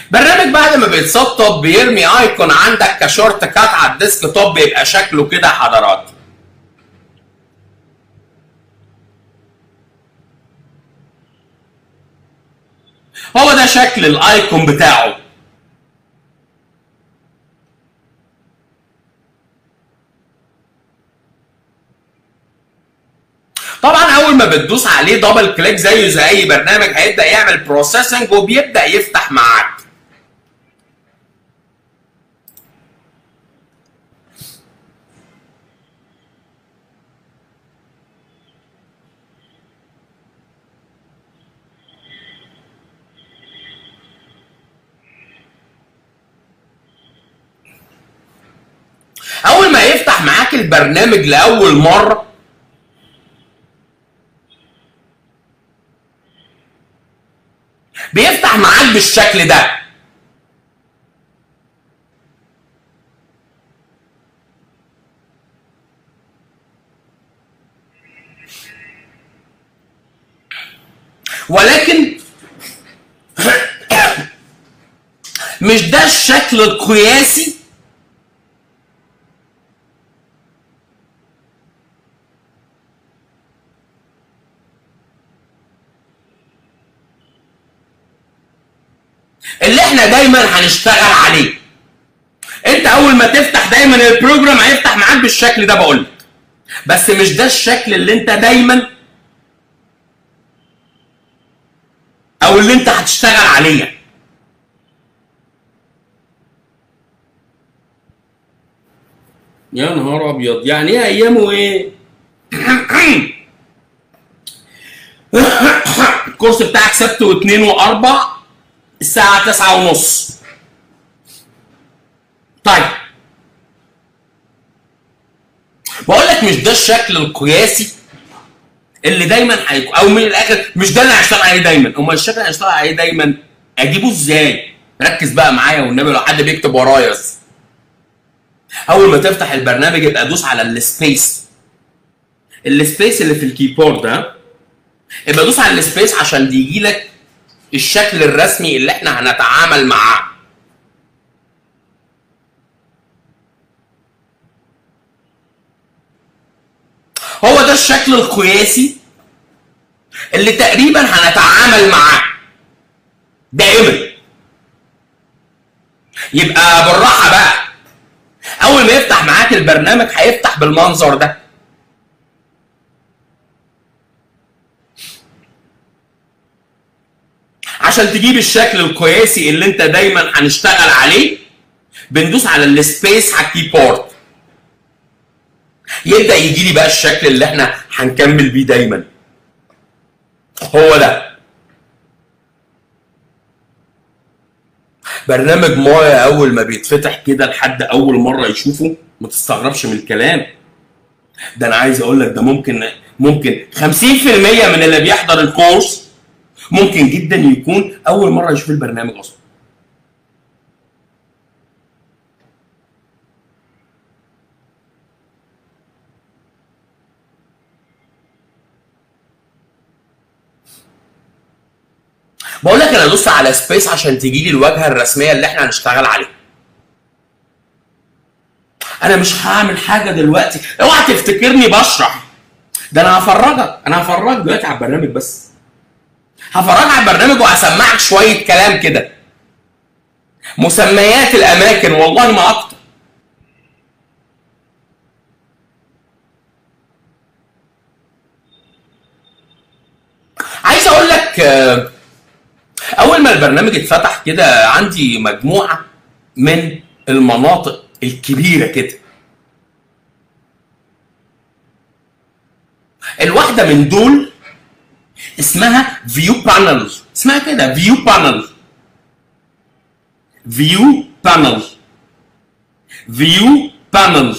برنامج بعد ما بيتسطب بيرمي ايكون عندك كشورت كات على الديسك توب بيبقى شكله كده حضرات هو ده شكل الايكون بتاعه طبعا اول ما بتدوس عليه دبل كليك زيه زي اي برنامج هيبدا يعمل بروسيسنج وبيبدا يفتح معاك اول ما يفتح معاك البرنامج لاول مره بيفتح معاك بالشكل ده ولكن مش ده الشكل القياسي اللي احنا دايما هنشتغل عليه انت اول ما تفتح دايما البروجرام هيفتح معاك بالشكل ده بقول لك بس مش ده الشكل اللي انت دايما او اللي انت هتشتغل عليه يا نهار ابيض يعني ايه ايامه ايه الكورس بتاعك سبت واثنين واربع الساعة تسعة ونص طيب بقول لك مش ده الشكل القياسي اللي دايما هيكون او من الاخر مش ده اللي هشتغل عليه دايما امال الشكل اللي هشتغل عليه دايما اجيبه ازاي ركز بقى معايا والنبي لو حد بيكتب ورايا بس. اول ما تفتح البرنامج يبقى دوس على السبيس السبيس اللي في الكيبورد ده يبقى دوس على السبيس عشان يجي لك الشكل الرسمي اللي احنا هنتعامل معاه هو ده الشكل القياسي اللي تقريبا هنتعامل معاه دائما يبقى بالراحه بقى اول ما يفتح معاك البرنامج هيفتح بالمنظر ده عشان تجيب الشكل القياسي اللي انت دايما هنشتغل عليه بندوس على السبيس على الكيبورد يبدا يجي لي بقى الشكل اللي احنا هنكمل بيه دايما هو ده برنامج مايا اول ما بيتفتح كده لحد اول مره يشوفه ما تستغربش من الكلام ده انا عايز اقول لك ده ممكن ممكن 50% من اللي بيحضر الكورس ممكن جدا يكون اول مره يشوف البرنامج اصلا بقول لك انا دوست على سبيس عشان تجي لي الواجهه الرسميه اللي احنا هنشتغل عليها انا مش هعمل حاجه دلوقتي اوعى تفتكرني بشرح ده انا هفرجك انا هفرجك دلوقتي على البرنامج بس هفرجك على البرنامج وهسمعك شويه كلام كده مسميات الاماكن والله ما اكتر عايز اقول لك آه، اول ما البرنامج اتفتح كده عندي مجموعه من المناطق الكبيره كده الواحده من دول اسمها فيو بانل اسمها كده فيو بانل فيو بانل فيو بانل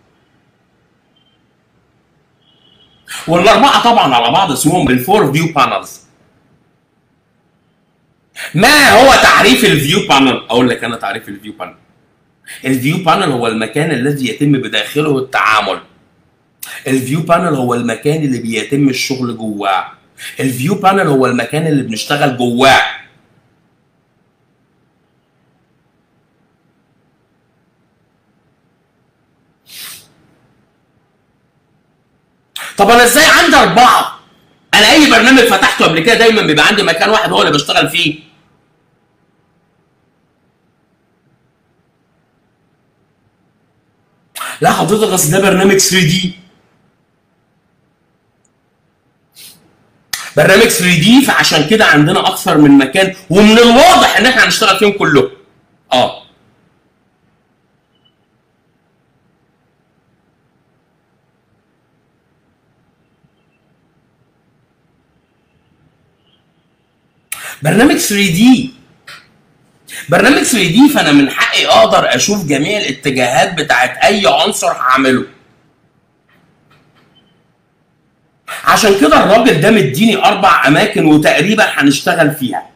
والاربعه طبعا على بعض اسمهم الفور فيو بانلز ما هو تعريف الفيو بانل اقول لك انا تعريف الفيو بانل الفيو بانل هو المكان الذي يتم بداخله التعامل الفيو بانل هو المكان اللي بيتم الشغل جواه الفيو بانل هو المكان اللي بنشتغل جواه طب انا ازاي عندي اربعه انا اي برنامج فتحته قبل كده دايما بيبقى عندي مكان واحد هو اللي بشتغل فيه لا حضرتك اصل ده برنامج 3 دي برنامج 3 دي فعشان كده عندنا اكثر من مكان ومن الواضح ان احنا هنشتغل فيهم كلهم اه برنامج 3 دي برنامج 3 دي فانا من حقي اقدر اشوف جميع الاتجاهات بتاعت اي عنصر هعمله عشان كده الراجل ده مديني اربع اماكن وتقريبا هنشتغل فيها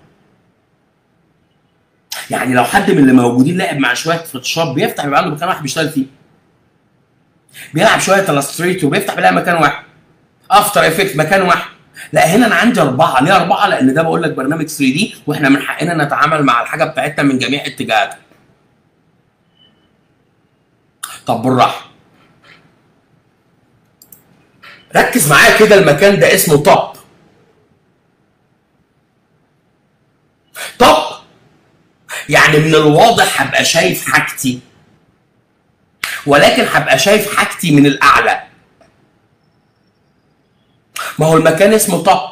يعني لو حد من اللي موجودين لعب مع شويه فوتوشوب بيفتح بيبقى عنده مكان واحد بيشتغل فيه بيلعب شويه الستريتور بيفتح بيلاقي مكان واحد افتر افكت مكان واحد لا هنا انا عندي اربعه ليه اربعه؟ لان ده بقول لك برنامج 3 دي واحنا من حقنا نتعامل مع الحاجه بتاعتنا من جميع اتجاهاتها. طب بالراحه. ركز معايا كده المكان ده اسمه توب. توب يعني من الواضح هبقى شايف حاجتي ولكن هبقى شايف حاجتي من الاعلى. ما هو المكان اسمه توب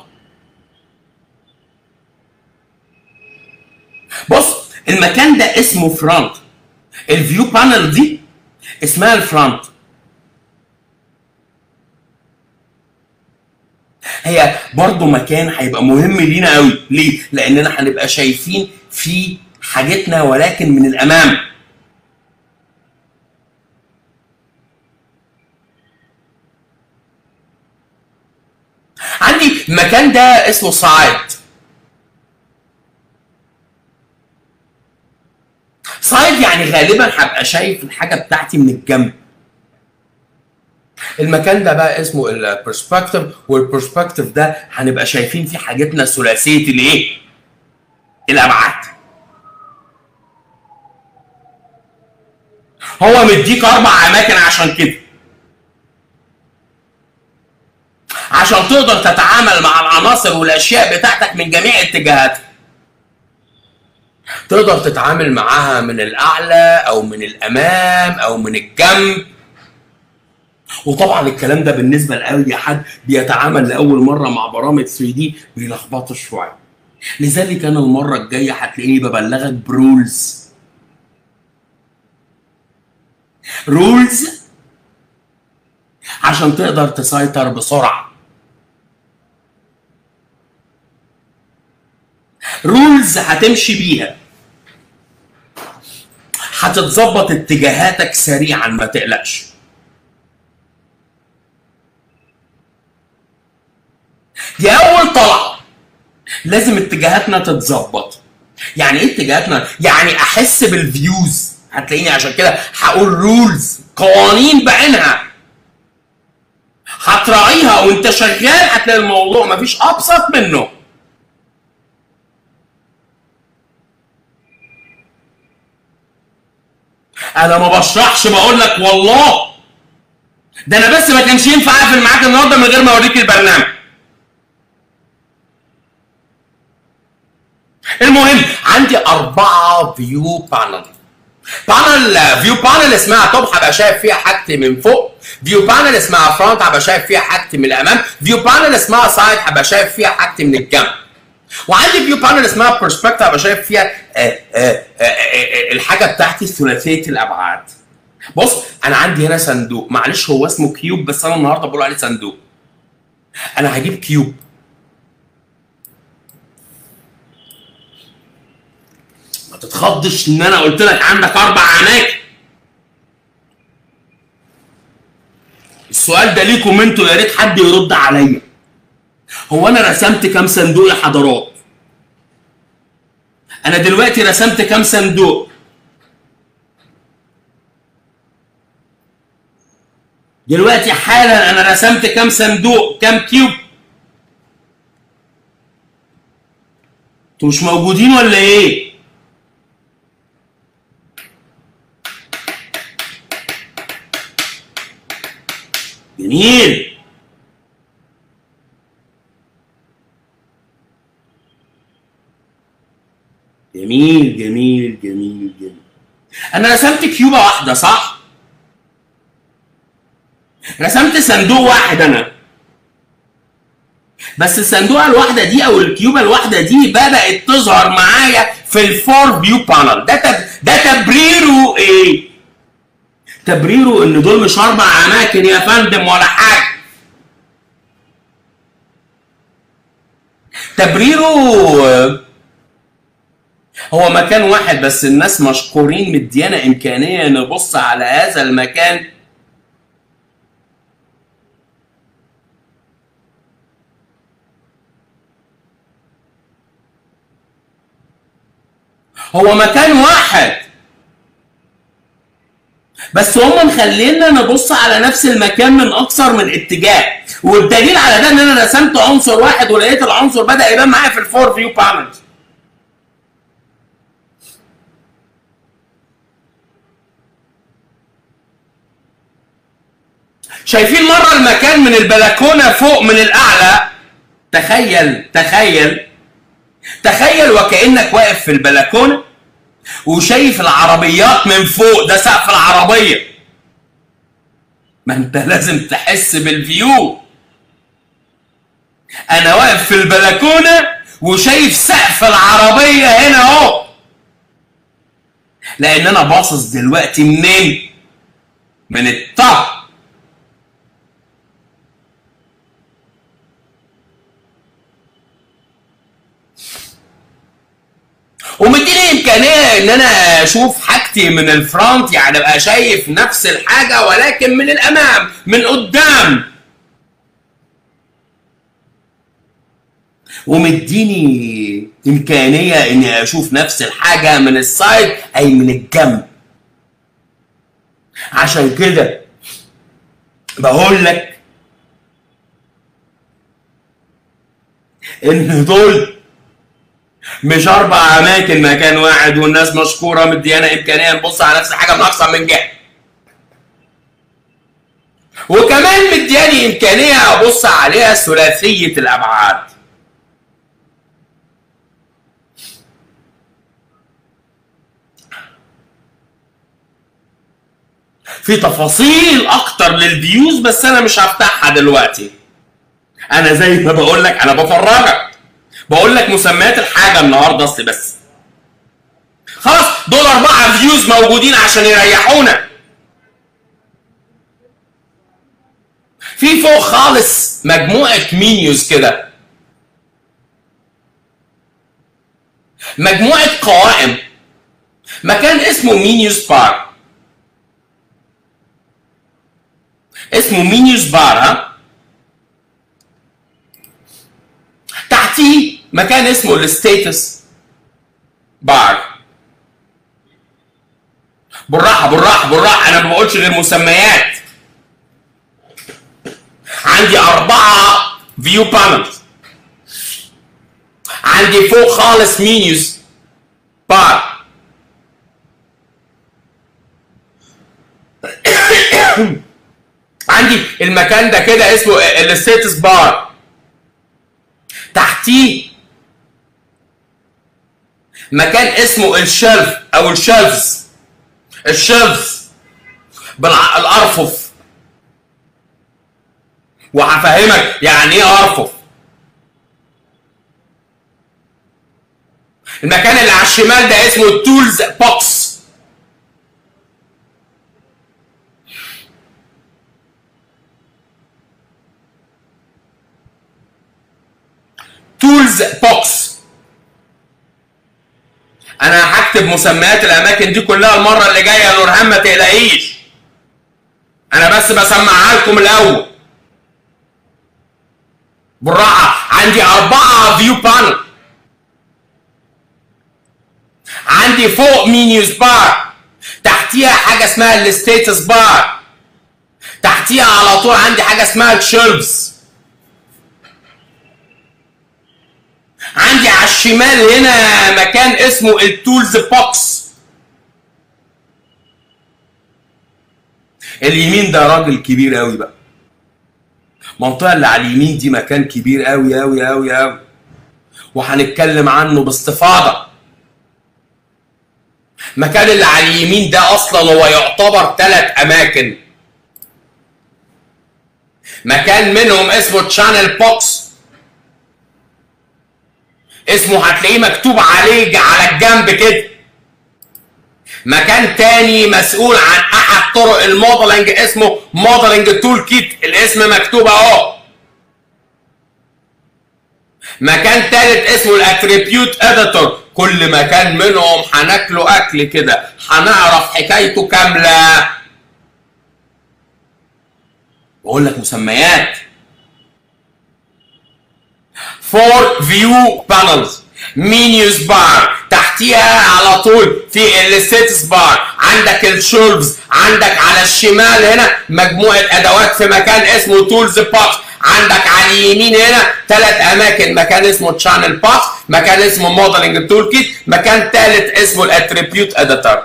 بص المكان ده اسمه فرونت الفيو بانل دي اسمها الفرونت هي برضو مكان هيبقى مهم لينا قوي ليه لاننا هنبقى شايفين في حاجتنا ولكن من الامام عندي المكان ده اسمه سايد سايد يعني غالبا هبقى شايف الحاجه بتاعتي من الجنب المكان ده بقى اسمه البرسبكتيف والبرسبكتيف ده هنبقى شايفين فيه حاجتنا ثلاثيه الايه؟ الابعاد هو مديك اربع اماكن عشان كده عشان تقدر تتعامل مع العناصر والاشياء بتاعتك من جميع اتجاهاتها تقدر تتعامل معاها من الاعلى او من الامام او من الجنب وطبعا الكلام ده بالنسبه لاي حد بيتعامل لاول مره مع برامج 3 دي بيلخبطوا شويه لذلك انا المره الجايه هتلاقيني ببلغك برولز رولز عشان تقدر تسيطر بسرعه رولز هتمشي بيها هتتظبط اتجاهاتك سريعا ما تقلقش دي اول طلعه لازم اتجاهاتنا تتظبط يعني ايه اتجاهاتنا يعني احس بالفيوز هتلاقيني عشان كده هقول رولز قوانين بعينها هتراعيها وانت شغال هتلاقي الموضوع مفيش ابسط منه انا ما بشرحش بقول لك والله ده انا بس ما كانش ينفع اقفل معاك النهارده من غير ما اوريك البرنامج المهم عندي أربعة فيو بانل بانل فيو بانل اسمها توب هبقى شايف فيها حاجتي من فوق فيو بانل اسمها فرونت هبقى شايف فيها حاجتي من الامام فيو بانل اسمها سايد هبقى شايف فيها حاجتي من الجنب وعندي فيو بانل اسمها برسبكتيف هبقى شايف فيها آآ آآ آآ الحاجه بتاعتي ثلاثيه الابعاد بص انا عندي هنا صندوق معلش هو اسمه كيوب بس انا النهارده بقول عليه صندوق انا هجيب كيوب ما تتخضش ان انا قلت لك عندك اربع اماكن السؤال ده ليكم انتوا يا ريت حد يرد عليا هو انا رسمت كام صندوق يا حضرات انا دلوقتي رسمت كام صندوق دلوقتي حالا انا رسمت كام صندوق كام كيوب انتوا مش موجودين ولا ايه جميل جميل جميل جميل جميل انا رسمت كيوبه واحده صح رسمت صندوق واحد انا بس الصندوقه الواحده دي او الكيوبه الواحده دي بدات تظهر معايا في الفور فيو بانل ده تب... ده تبريره ايه تبريره ان دول مش اربع اماكن يا فندم ولا حاجه تبريره هو مكان واحد بس الناس مشكورين مديانا امكانيه نبص على هذا المكان هو مكان واحد بس هم مخلينا نبص على نفس المكان من اكثر من اتجاه والدليل على ده ان انا رسمت عنصر واحد ولقيت العنصر بدا يبان معايا في الفور فيو بانلز شايفين مره المكان من البلكونه فوق من الاعلى تخيل تخيل تخيل وكانك واقف في البلكونه وشايف العربيات من فوق ده سقف العربيه ما انت لازم تحس بالفيو انا واقف في البلكونه وشايف سقف العربيه هنا اهو لان انا باصص دلوقتي منين من التوب ومديني امكانيه ان انا اشوف حاجتي من الفرونت يعني ابقى شايف نفس الحاجه ولكن من الامام من قدام ومديني امكانيه اني اشوف نفس الحاجه من السايد اي من الجنب عشان كده بقول لك ان دول مش اربع اماكن مكان واحد والناس مشكوره مديانا امكانيه نبص على نفس الحاجه من اكثر من جهه وكمان مدياني امكانيه ابص عليها ثلاثيه الابعاد في تفاصيل اكتر للفيوز بس انا مش هفتحها دلوقتي انا زي ما بقول لك انا بفرجك بقول لك مسميات الحاجه النهارده اصل بس خلاص دول اربعه فيوز موجودين عشان يريحونا في فوق خالص مجموعه مينيوز كده مجموعه قوائم مكان اسمه مينيوز بار اسمه مينيوز بار ها تحتيه مكان اسمه الستيتس بار بالراحه بالراحه بالراحه انا ما بقولش غير مسميات عندي أربعة فيو بانلز عندي فوق خالص مينيوز بار عندي المكان ده كده اسمه الستيتس بار تحتيه مكان اسمه الشلف او الشلفز الشلفز بالارفف وهفهمك يعني ايه ارفف المكان اللي على الشمال ده اسمه التولز بوكس تولز بوكس انا هكتب مسميات الاماكن دي كلها المره اللي جايه يا نورهان ما تقلقيش انا بس بسمعها لكم الاول بالراحه عندي اربعه فيو بانل عندي فوق مينيوز بار تحتيها حاجه اسمها الستيتس بار تحتيها على طول عندي حاجه اسمها الشيلفز عندي على الشمال هنا مكان اسمه التولز بوكس اليمين ده راجل كبير قوي بقى المنطقه اللي على اليمين دي مكان كبير قوي قوي قوي قوي وهنتكلم عنه باستفاضه المكان اللي على اليمين ده اصلا هو يعتبر ثلاث اماكن مكان منهم اسمه تشانل بوكس اسمه هتلاقيه مكتوب عليه على الجنب كده مكان تاني مسؤول عن احد طرق الموديلنج اسمه موديلنج تول كيت الاسم مكتوب اهو مكان تالت اسمه الاتريبيوت اديتور كل مكان منهم هناكله اكل كده هنعرف حكايته كامله بقول لك مسميات فور فيو بانلز مينيوز بار تحتيها على طول في الستيتس بار عندك الشولفز عندك على الشمال هنا مجموعه ادوات في مكان اسمه تولز بوكس عندك على اليمين هنا ثلاث اماكن مكان اسمه تشانل بوكس مكان اسمه موديلنج تول كيت مكان ثالث اسمه الاتريبيوت اديتور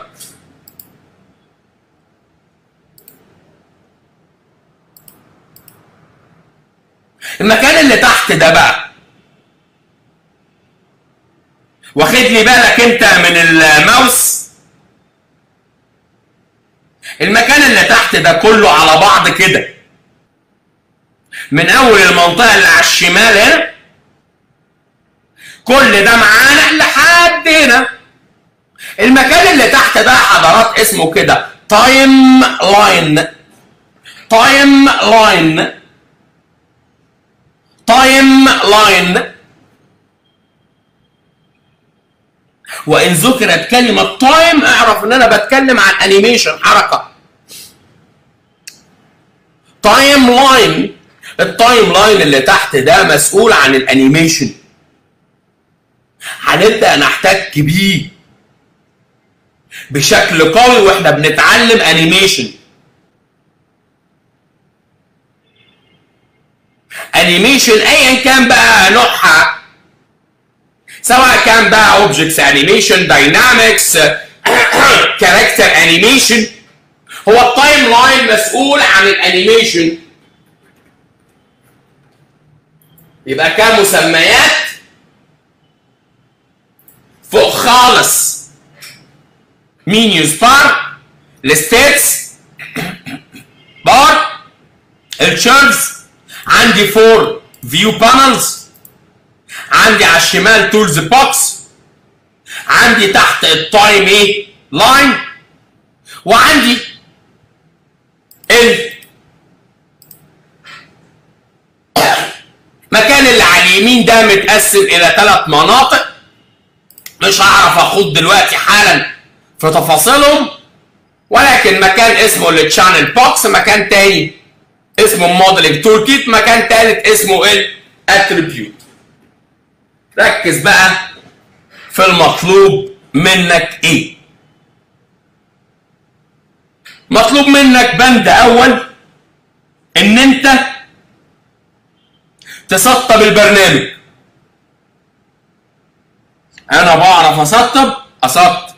المكان اللي تحت ده بقى واخد لي بالك انت من الماوس المكان اللي تحت ده كله على بعض كده من اول المنطقه اللي على الشمال هنا كل ده معانا لحد هنا المكان اللي تحت ده حضرات اسمه كده تايم لاين تايم لاين تايم لاين وان ذكرت كلمه تايم اعرف ان انا بتكلم عن انيميشن حركه تايم لاين التايم لاين اللي تحت ده مسؤول عن الانيميشن هنبدا نحتك بيه بشكل قوي واحنا بنتعلم انيميشن انيميشن ايا كان بقى نوعها سواء كان بقى اوبجكتس انيميشن داينامكس كاركتر انيميشن هو التايم لاين مسؤول عن الانيميشن يبقى كمسميات فوق خالص مينيوز بار الستيتس بار الشيرفز عندي فور فيو بانلز عندي على الشمال تولز بوكس عندي تحت التايم ايه لاين وعندي ال المكان اللي على اليمين ده متقسم الى ثلاث مناطق مش هعرف اخوض دلوقتي حالا في تفاصيلهم ولكن مكان اسمه التشانل بوكس مكان تاني اسمه موديلنج تول كيت مكان تالت اسمه الاتريبيوت ركز بقى في المطلوب منك ايه مطلوب منك بند اول ان انت تسطب البرنامج انا بعرف اسطب اسطب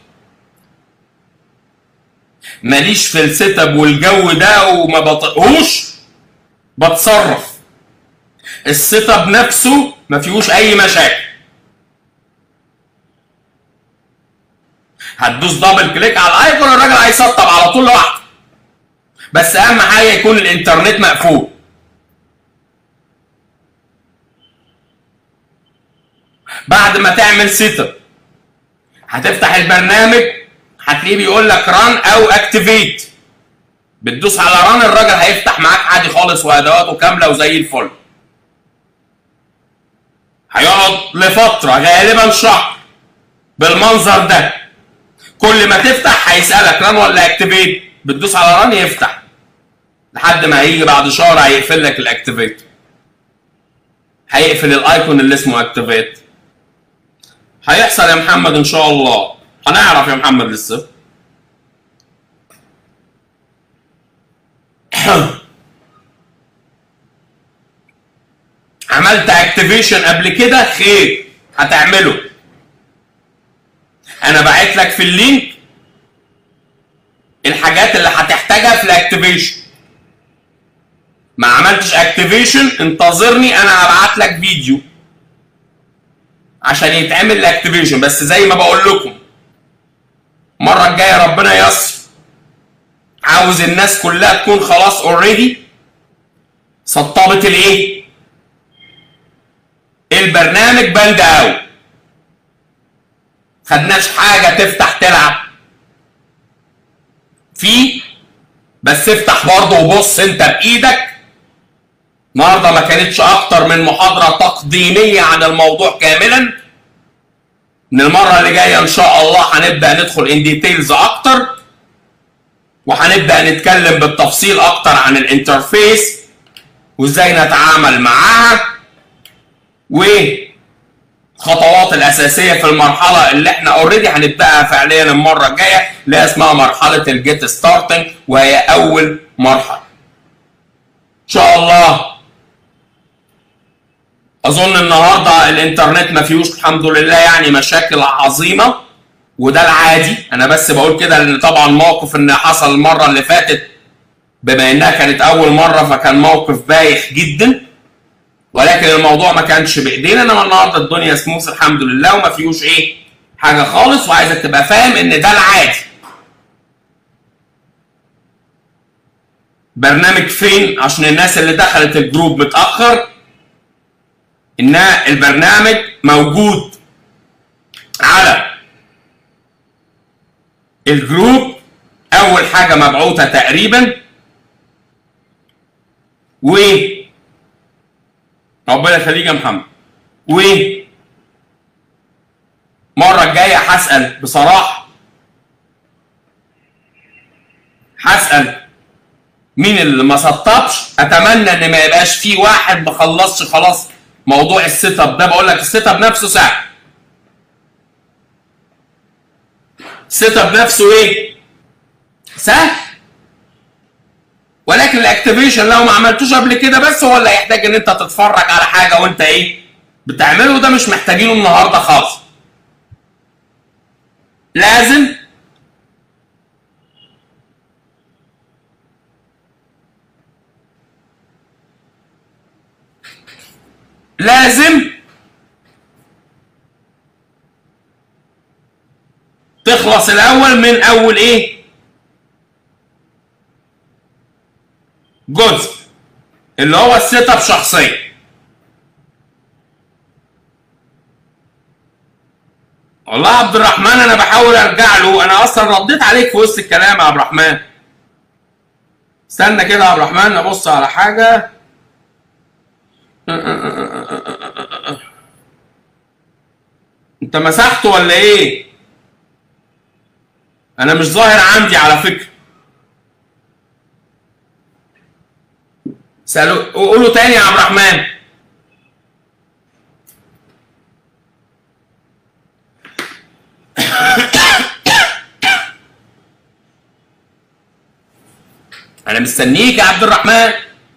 ماليش في السيت اب والجو ده وما بطيقهوش بتصرف السيت اب نفسه ما فيهوش اي مشاكل هتدوس دبل كليك على الايكون الراجل هيسطب على طول لوحده بس اهم حاجه يكون الانترنت مقفول بعد ما تعمل سيت اب هتفتح البرنامج هتلاقيه بيقول لك ران او اكتيفيت بتدوس على ران الراجل هيفتح معاك عادي خالص وادواته كامله وزي الفل هيقعد لفتره غالبا شهر بالمنظر ده كل ما تفتح هيسالك ران ولا اكتيفيت بتدوس على ران يفتح لحد ما هيجي بعد شهر هيقفل لك الاكتيفيت هيقفل الايكون اللي اسمه اكتيفيت هيحصل يا محمد ان شاء الله هنعرف يا محمد لسه عملت اكتيفيشن قبل كده خير هتعمله انا باعت لك في اللينك الحاجات اللي هتحتاجها في الاكتيفيشن ما عملتش اكتيفيشن انتظرني انا هبعت لك فيديو عشان يتعمل الاكتيفيشن بس زي ما بقول لكم المره الجايه ربنا ييسر عاوز الناس كلها تكون خلاص اوريدي سطبت الايه البرنامج بند اوت خدناش حاجه تفتح تلعب في بس افتح برضه وبص انت بايدك النهارده ما كانتش اكتر من محاضره تقديميه عن الموضوع كاملا من المره اللي جايه ان شاء الله هنبدا ندخل ان ديتيلز اكتر وهنبدا نتكلم بالتفصيل اكتر عن الانترفيس وازاي نتعامل معاها والخطوات الاساسيه في المرحله اللي احنا اوريدي هنبداها فعليا المره الجايه اللي هي اسمها مرحله الجيت ستارتنج وهي اول مرحله ان شاء الله اظن النهارده الانترنت ما فيهوش الحمد لله يعني مشاكل عظيمه وده العادي انا بس بقول كده لان طبعا موقف ان حصل المره اللي فاتت بما انها كانت اول مره فكان موقف بايخ جدا ولكن الموضوع ما كانش بايدينا انما النهارده الدنيا سموث الحمد لله وما فيهوش ايه حاجه خالص وعايزك تبقى فاهم ان ده العادي برنامج فين عشان الناس اللي دخلت الجروب متاخر ان البرنامج موجود على الجروب اول حاجه مبعوثه تقريبا و ربنا يخليك يا محمد و المره الجايه هسال بصراحه هسال مين اللي ما سطبش اتمنى ان ما يبقاش في واحد ما خلصش خلاص موضوع السيت اب ده بقول لك السيت اب نفسه سهل السيت اب نفسه ايه سهل ولكن الاكتيفيشن لو ما عملتوش قبل كده بس هو اللي هيحتاج ان انت تتفرج على حاجه وانت ايه بتعمله ده مش محتاجينه النهارده خالص لازم لازم تخلص الاول من اول ايه جزء اللي هو السيت اب شخصيا والله يا عبد الرحمن انا بحاول ارجع له انا اصلا رديت عليك في وسط الكلام يا عبد الرحمن استنى كده يا عبد الرحمن ابص على حاجه انت مسحته ولا ايه انا مش ظاهر عندي على فكره سألوا قولوا تاني يا عبد الرحمن انا مستنيك يا عبد الرحمن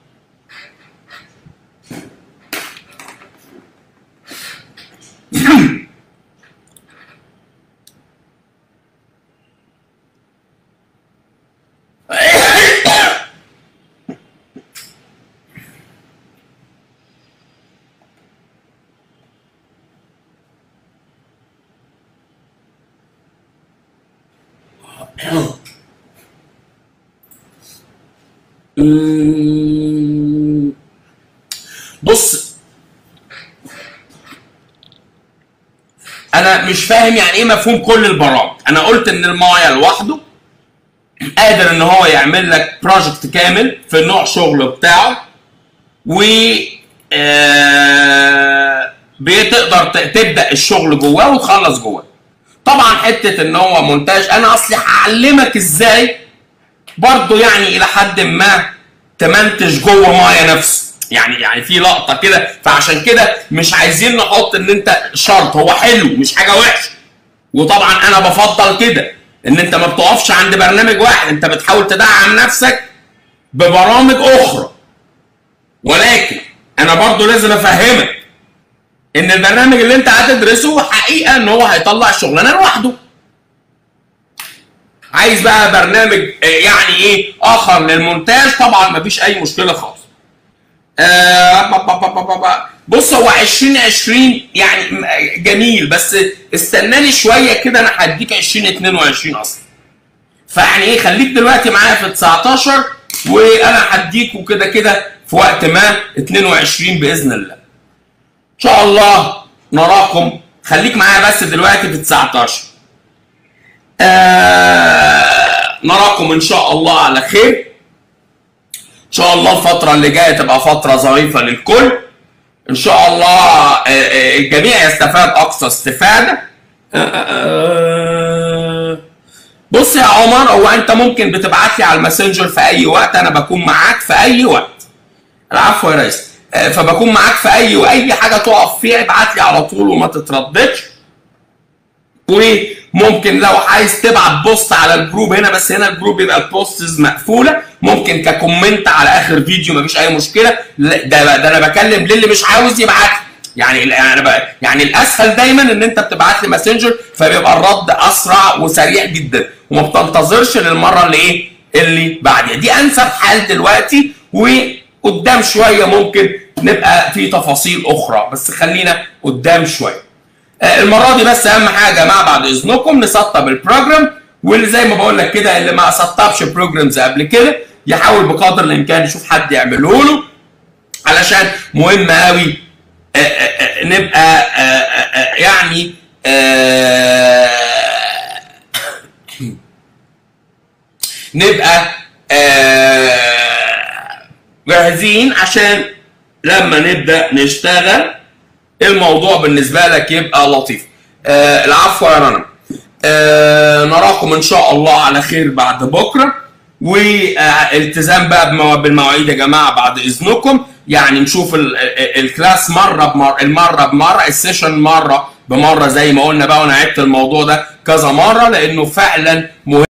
أمم، بص انا مش فاهم يعني ايه مفهوم كل البرامج انا قلت ان المايا لوحده قادر ان هو يعمل لك بروجكت كامل في نوع شغله بتاعه و آه، بتقدر ت- تبدا الشغل جواه وتخلص جواه طبعا حته ان هو مونتاج انا اصلي هعلمك ازاي برضه يعني الى حد ما تمنتج جوه مايا نفسه يعني يعني في لقطه كده فعشان كده مش عايزين نحط ان انت شرط هو حلو مش حاجه وحشه وطبعا انا بفضل كده ان انت ما بتقفش عند برنامج واحد انت بتحاول تدعم نفسك ببرامج اخرى ولكن انا برضو لازم افهمك ان البرنامج اللي انت هتدرسه حقيقه ان هو هيطلع الشغلانه لوحده عايز بقى برنامج آه، يعني ايه اخر للمونتاج طبعا مفيش اي مشكله خالص آه، با- با- با- با- با- با. بص هو 2020 يعني م- جميل بس استناني شويه كده انا هديك 2022 اصلا فيعني ايه خليك دلوقتي معايا في 19 وانا هديكوا كده كده في وقت ما 22 باذن الله ان شاء الله نراكم خليك معايا بس دلوقتي في 19 آه نراكم ان شاء الله على خير ان شاء الله الفتره اللي جايه تبقى فتره ظريفه للكل ان شاء الله آه، آه، الجميع يستفاد اقصى استفاده آه، آه، بص يا عمر هو انت ممكن بتبعت لي على الماسنجر في اي وقت انا بكون معاك في اي وقت العفو يا ريس آه، فبكون معاك في اي واي حاجه تقف فيها ابعت لي على طول وما تترددش وممكن لو عايز تبعت بوست على الجروب هنا بس هنا الجروب بيبقى البوستز مقفوله ممكن ككومنت على اخر فيديو مفيش اي مشكله لا، ده ده انا بكلم للي مش عاوز يبعت لي. يعني ال- يعني بقى- يعني الاسهل دايما ان انت بتبعت لي ماسنجر فبيبقى الرد اسرع وسريع جدا وما بتنتظرش للمره اللي ايه اللي بعديها دي انسب حال دلوقتي وقدام شويه ممكن نبقى في تفاصيل اخرى بس خلينا قدام شويه آه، المره دي بس اهم حاجه يا جماعه بعد اذنكم نسطب البروجرام واللي زي ما بقول لك كده اللي ما سطبش بروجرامز قبل كده يحاول بقدر الامكان يشوف حد يعمله له علشان مهم قوي آه، آه، آه، نبقى آه، آه، آه، يعني آه، نبقى آه، جاهزين عشان لما نبدا نشتغل الموضوع بالنسبه لك يبقى لطيف آه العفو يا رنا آه نراكم ان شاء الله على خير بعد بكره والتزام بقى بموا- بالمواعيد يا جماعه بعد اذنكم يعني نشوف ال- ال- الكلاس مره بمره المره بمره السيشن مره بمره زي ما قلنا بقى وانا عدت الموضوع ده كذا مره لانه فعلا مهم